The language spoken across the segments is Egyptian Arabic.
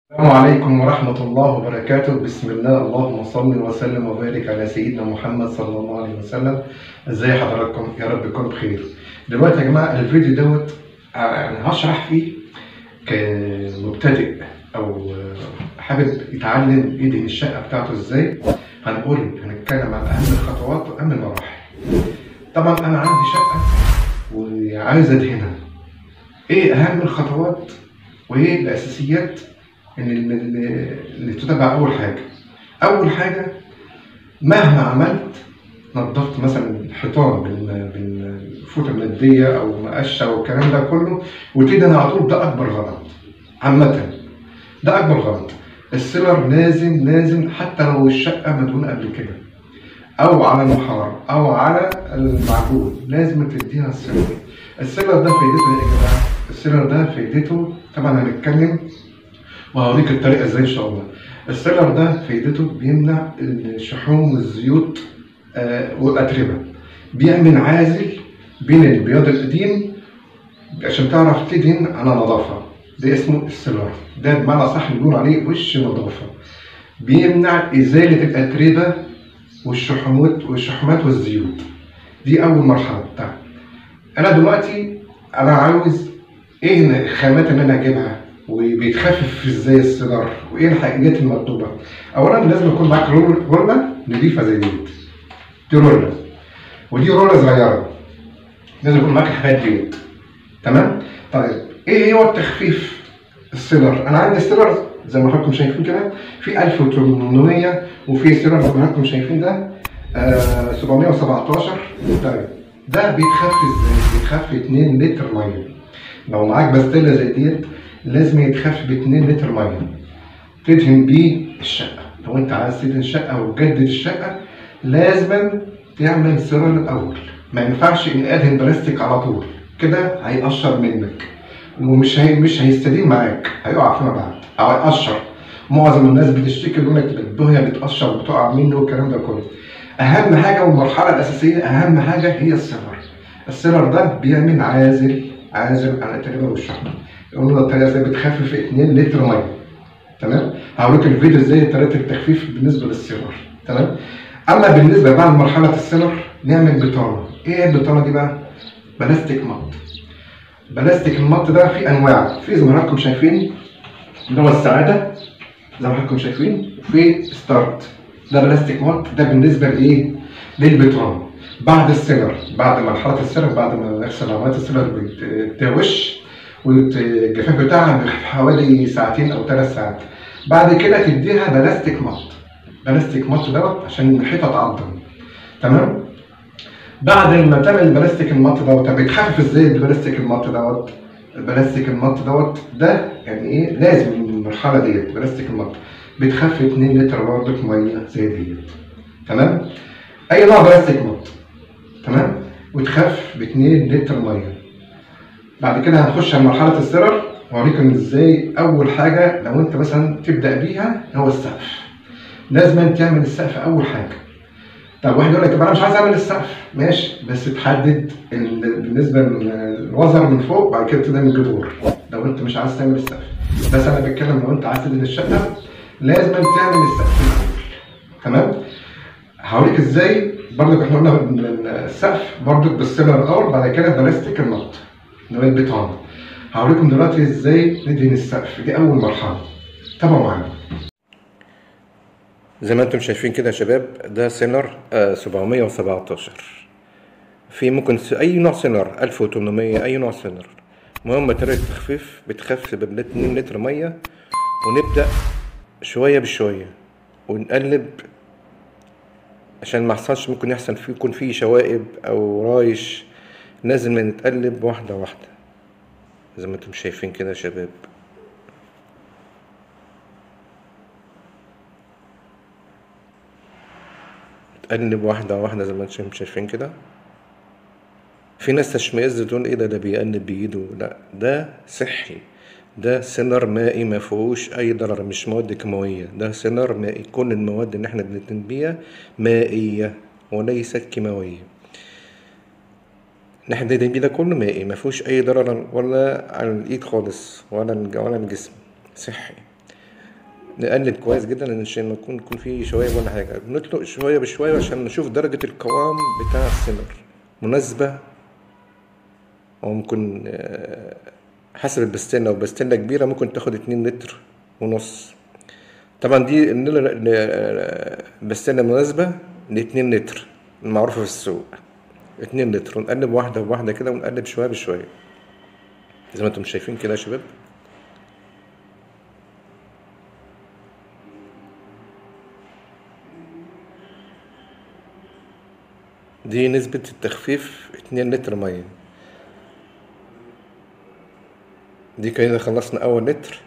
السلام عليكم ورحمة الله وبركاته بسم الله اللهم صل وسلم وبارك على سيدنا محمد صلى الله عليه وسلم ازاي حضراتكم يا رب تكونوا بخير دلوقتي يا جماعة الفيديو دوت آه، يعني هشرح فيه كمبتدئ او آه، حابب يتعلم يدهن الشقة بتاعته ازاي هنقول هنتكلم عن اهم الخطوات واهم المراحل طبعا انا عندي شقة وعايز ادهنها ايه اهم الخطوات وايه الاساسيات ان اللي اللي تتبع اول حاجه اول حاجه مهما عملت نظفت مثلا الحيطان بال- بالفوطه الماديه او مقشه والكلام ده كله وتدهن على طول ده اكبر غلط عامه ده اكبر غلط السيلر لازم لازم حتى لو الشقه مدهونه قبل كده او على المحار او على المعجون لازم تديها السيلر السيلر ده فايدته ايه يا جماعه السيلر ده فايدته طبعا هنتكلم وهوريك الطريقه ازاي ان شاء الله السيلر ده فايدته بيمنع الشحوم والزيوت آه، والاتربه بيعمل عازل بين البياض القديم عشان تعرف تدهن على نظافه ده اسمه السيلر ده بمعنى صح بنقول عليه وش نظافه بيمنع ازاله الاتربه والشحومات والشحومات والزيوت دي اول مرحله بتاعتي انا دلوقتي انا عاوز ايه الخامات اللي انا اجيبها وبيتخفف ازاي السيجار وايه الحاجات المطلوبه اولا لازم يكون معاك رول- روله نظيفه زي دي دي روله ودي روله صغيره لازم يكون معاك الحاجات ديت تمام طيب ايه هو التخفيف السيلر انا عندي السيلر زي ما حضراتكم شايفين كده في 1800 وفي سيلر زي ما حضراتكم شايفين ده آه 717 طيب ده بيتخفف ازاي بيتخفف 2 لتر ميه لو معاك باستيلا زي ديت لازم يتخفف ب 2 لتر ميه تدهن بيه الشقه لو انت عايز تدهن الشقه وتجدد الشقه لازم تعمل سيرر الاول ما ينفعش ان ادهن بلاستيك على طول كده هيقشر منك ومش هي مش هيستديم معاك هيقع فيما بعد او هيقشر معظم الناس بتشتكي يقول لك الدنيا بتقشر وبتقع منه والكلام ده كله اهم حاجه والمرحله الاساسيه اهم حاجه هي السيلر السيلر ده بيعمل عازل عازل عن التربه والشحم قلنا الطريقه ازاي بتخفف 2 لتر ميه تمام هوريك الفيديو ازاي طريقه التخفيف بالنسبه للسيلر تمام اما بالنسبه بعد مرحله السيلر نعمل بطانه ايه البطانه دي بقى بلاستيك مط بلاستيك المط ده في انواع في زي ما حضراتكم شايفين اللي هو السعاده زي ما حضراتكم شايفين وفي ستارت ده بلاستيك مط ده بالنسبه لايه للبطانه بعد السيلر بعد مرحله السيلر بعد ما يحصل عمليه السيلر بتوش والجفاف بتاعها حوالي ساعتين او ثلاث ساعات بعد كده تديها بلاستيك مط بلاستيك مط دوت عشان الحيطه تعضم تمام بعد ما تعمل البلاستيك المط دوت بيتخفف ازاي البلاستيك المط دوت البلاستيك المط دوت ده يعني ايه لازم المرحله ديت بلاستيك المط بتخفف 2 لتر برضك ميه زي ديت تمام اي نوع بلاستيك مط تمام وتخف ب 2 لتر ميه بعد كده هنخش على مرحله السرر واوريكم ازاي اول حاجه لو انت مثلا تبدا بيها هو السقف لازم تعمل السقف اول حاجه طب واحد يقول لك طب انا مش عايز اعمل السقف ماشي بس تحدد ال- بالنسبه للوزر من فوق بعد كده تبدا من الجذور لو انت مش عايز تعمل السقف بس انا بتكلم لو انت عايز تدهن الشقه لازم تعمل السقف الاول تمام هوريك ازاي برضك احنا قلنا ال- السقف برضك بالسيلر الاول بعد كده بلاستيك النط اللي هو البيتون هوريكم دلوقتي ازاي ندهن السقف دي اول مرحله تابعوا معانا زي ما انتم شايفين كده يا شباب ده سيلر آه 717 في ممكن س- اي نوع سيلر 1800 اي نوع سيلر المهم طريقة التخفيف بتخفف ب 2 لتر مية ونبدأ شوية بشوية ونقلب عشان ما يحصلش ممكن يحصل فيه يكون فيه شوائب او رايش لازم نتقلب واحدة واحدة زي ما انتم شايفين كده يا شباب تقلب واحدة واحدة زي ما انتم شايفين كده في ناس تشمئز تقول ايه ده ده بيقلب بايده لا ده صحي ده سيلر مائي ما فيهوش اي ضرر مش مواد كيماويه ده سيلر مائي كل المواد اللي احنا بندهن بيها مائيه وليست كيماويه اللي احنا بندهن بيه ده كله مائي ما فيهوش اي ضرر ولا على الايد خالص ولا الج- ولا الجسم صحي نقلب كويس جدا عشان يكون يكون فيه شويه ولا حاجه نطلق شويه بشويه عشان نشوف درجه القوام بتاع السنر مناسبه او ممكن آه، حسب البستنة لو بستنة كبيرة ممكن تاخد اتنين لتر ونص طبعا دي النيلة- آه، بستنة مناسبة لاتنين لتر المعروفة في السوق اتنين لتر ونقلب واحدة بواحدة كده ونقلب شوية بشوية زي ما انتم شايفين كده يا شباب دي نسبة التخفيف اتنين لتر مية دي كده خلصنا أول لتر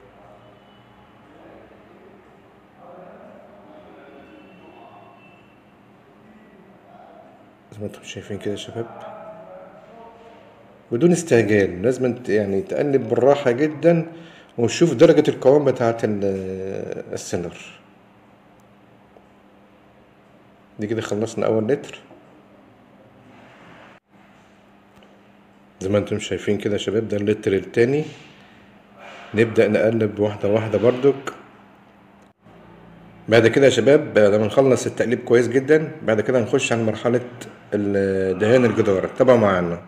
زي ما انتم شايفين كده يا شباب بدون استعجال لازم انت يعني تقلب بالراحة جدا وتشوف درجة القوام بتاعة ال- السنر دي كده خلصنا أول لتر زي ما انتم شايفين كده يا شباب ده اللتر التاني نبدأ نقلب واحدة واحدة بردك بعد كده يا شباب بعد ما نخلص التقليب كويس جدا بعد كده نخش على مرحلة ال- دهان الجدار تابعوا معانا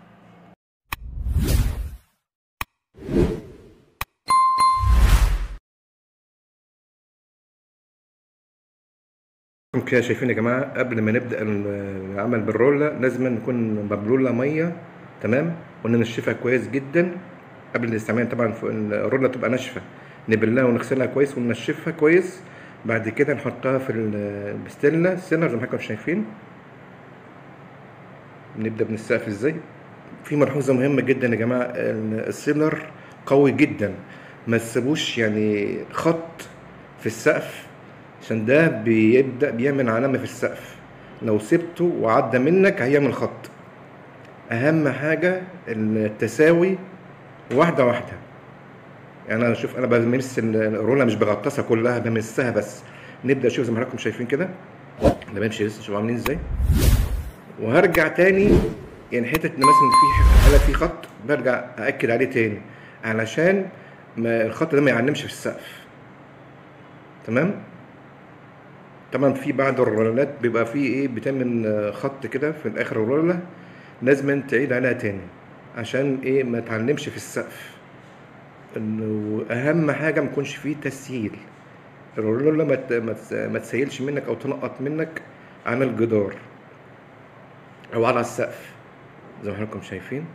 كده شايفين يا جماعة قبل ما نبدأ العمل بالرولة لازم نكون مبلولة مية تمام وننشفها كويس جدا قبل الاستعمال طبعا ف- الرولة تبقى ناشفة نبلها ونغسلها كويس وننشفها كويس بعد كده نحطها في ال- البستلة السيلر زي ما حضراتكم شايفين نبدأ من السقف ازاي في ملحوظة مهمة جدا يا جماعة ال- السيلر قوي جدا ما تسيبوش يعني خط في السقف عشان ده بيبدأ بيعمل علامة في السقف لو سبته وعدى منك هيعمل خط أهم حاجة التساوي واحدة واحدة يعني أنا شوف أنا بمس الرولة مش بغطسها كلها بمسها بس نبدأ شوف زي ما حضراتكم شايفين كده أنا بمشي لسه شوف عاملين إزاي وهرجع تاني يعني حتة إن مثلا في حالة في خط برجع أأكد عليه تاني علشان ما الخط ده ما يعلمش في السقف تمام طبعا في بعض الرولات بيبقى فيه ايه بتعمل آه، خط كده في الاخر الرولة لازم تعيد عليها تاني عشان ايه ما تعلمش في السقف انه اهم حاجه ما يكونش فيه تسييل الرولة ما ت- ما تس- ما تسيلش منك او تنقط منك على الجدار او على السقف زي ما حضراتكم شايفين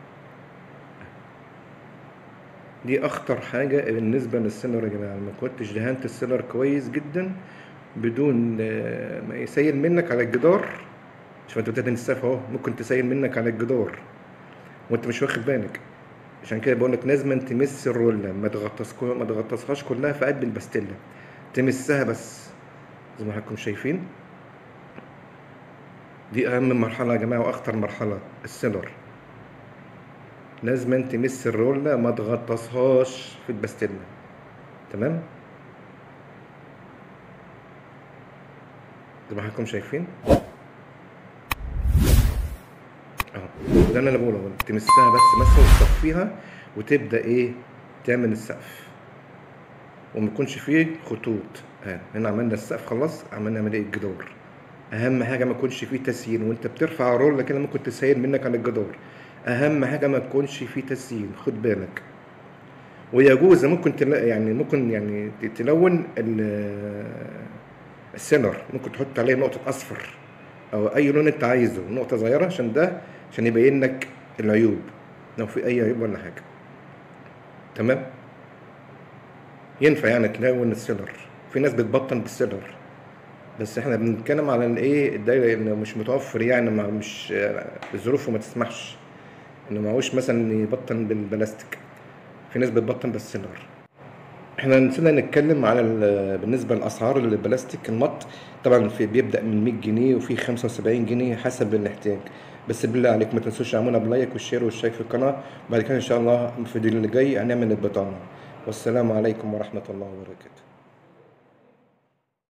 دي اخطر حاجه بالنسبه للسيلر يا جماعه ما كنتش دهنت السيلر كويس جدا بدون آه، ما يسيل منك على الجدار شوف انت بتدهن السقف اهو ممكن تسيل منك على الجدار وانت مش واخد بالك عشان كده بقول لك لازم تمس الرولة ما تغطس ما تغطسهاش كلها في قلب البستلة تمسها بس زي ما حضراتكم شايفين دي اهم مرحلة يا جماعة واخطر مرحلة السيلر لازم تمس الرولة ما تغطسهاش في البستلة تمام زي ما حضراتكم شايفين اهو ده اللي انا بقوله اهو. تمسها بس مسه وتصفيها وتبدا ايه تعمل السقف وما يكونش فيه خطوط ها هنا عملنا السقف خلاص عملنا عمليه الجدار اهم حاجه ما يكونش فيه تسييل وانت بترفع الرولة كده ممكن تسيل منك على الجدار اهم حاجه ما يكونش فيه تسييل خد بالك ويجوز ممكن تلا يعني ممكن يعني تلون ال- السيلر ممكن تحط عليه نقطه اصفر او اي لون انت عايزه نقطه صغيره عشان ده عشان يبين لك العيوب لو في اي عيوب ولا حاجه تمام ينفع يعني تلون السيلر في ناس بتبطن بالسيلر بس احنا بنتكلم على الايه الدايره انه مش متوفر يعني ما مش ظروفه ما تسمحش انه معهوش مثلا يبطن بالبلاستيك في ناس بتبطن بالسيلر احنا نسينا نتكلم على ال- بالنسبه لاسعار البلاستيك المط طبعا في بيبدا من 100 جنيه وفي 75 جنيه حسب الاحتياج بس بالله عليك ما تنسوش تعملونا بلايك والشير والاشتراك في القناه وبعد كده ان شاء الله في الفيديو اللي جاي هنعمل البطانه والسلام عليكم ورحمه الله وبركاته